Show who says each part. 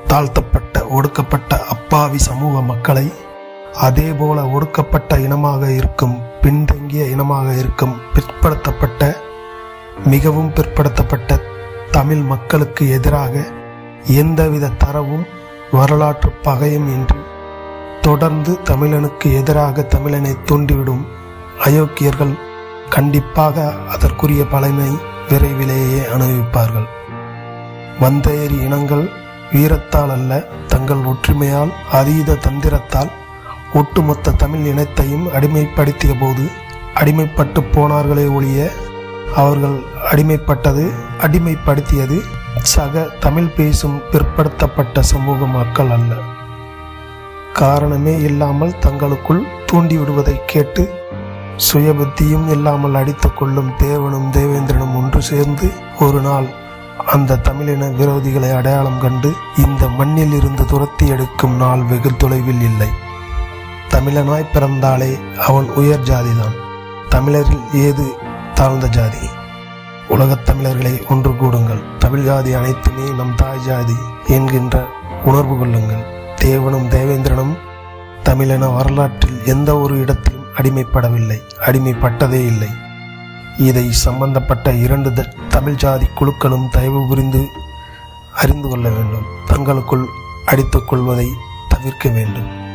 Speaker 1: தாழ்த்தப்பட்ட ஒடுக்கப்பட்ட அப்பாவி சமூக மக்களை அதேபோல ஒடுக்கப்பட்ட இனமாக இருக்கும் பின்தங்கிய இனமாக இருக்கும் பிற்படுத்தப்பட்ட மிகவும் பிற்படுத்தப்பட்ட தமிழ் மக்களுக்கு எதிராக எந்தவித தரவும் வரலாற்று பகையும் இன்றி தொடர்ந்து தமிழனுக்கு எதிராக தமிழனை தூண்டிவிடும் அயோக்கியர்கள் கண்டிப்பாக அதற்குரிய பலனை விரைவிலேயே அனுபவிப்பார்கள் வந்தேறி இனங்கள் வீரத்தால் அல்ல தங்கள் ஒற்றுமையால் அதீத தந்திரத்தால் ஒட்டுமொத்த தமிழ் இனத்தையும் அடிமைப்படுத்திய போது அடிமைப்பட்டு போனார்களே ஒழிய அவர்கள் அடிமைப்பட்டது அடிமைப்படுத்தியது சக தமிழ் பேசும் பிற்படுத்தப்பட்ட சமூக மக்கள் அல்ல காரணமே இல்லாமல் தங்களுக்குள் தூண்டிவிடுவதை கேட்டு சுயபுத்தியும் இல்லாமல் அடித்துக் கொள்ளும் தேவனும் தேவேந்திரனும் ஒன்று சேர்ந்து ஒரு நாள் அந்த தமிழின விரோதிகளை அடையாளம் கண்டு இந்த மண்ணில் இருந்து துரத்தி எடுக்கும் நாள் வெகு தொலைவில் இல்லை தமிழனாய் பிறந்தாலே அவன் உயர் ஜாதிதான் தமிழரில் ஏது தாழ்ந்த ஜாதி உலகத் தமிழர்களை ஒன்று கூடுங்கள் தமிழ் ஜாதி அனைத்துமே நம் தாய் ஜாதி என்கின்ற உணர்வு கொள்ளுங்கள் தேவனும் தேவேந்திரனும் தமிழென வரலாற்றில் எந்த ஒரு இடத்திலும் அடிமைப்படவில்லை அடிமைப்பட்டதே இல்லை இதை சம்பந்தப்பட்ட இரண்டு த- தமிழ் ஜாதி குழுக்களும் தயவு புரிந்து அறிந்து கொள்ள வேண்டும் தங்களுக்குள் அடித்துக் கொள்வதை தவிர்க்க வேண்டும்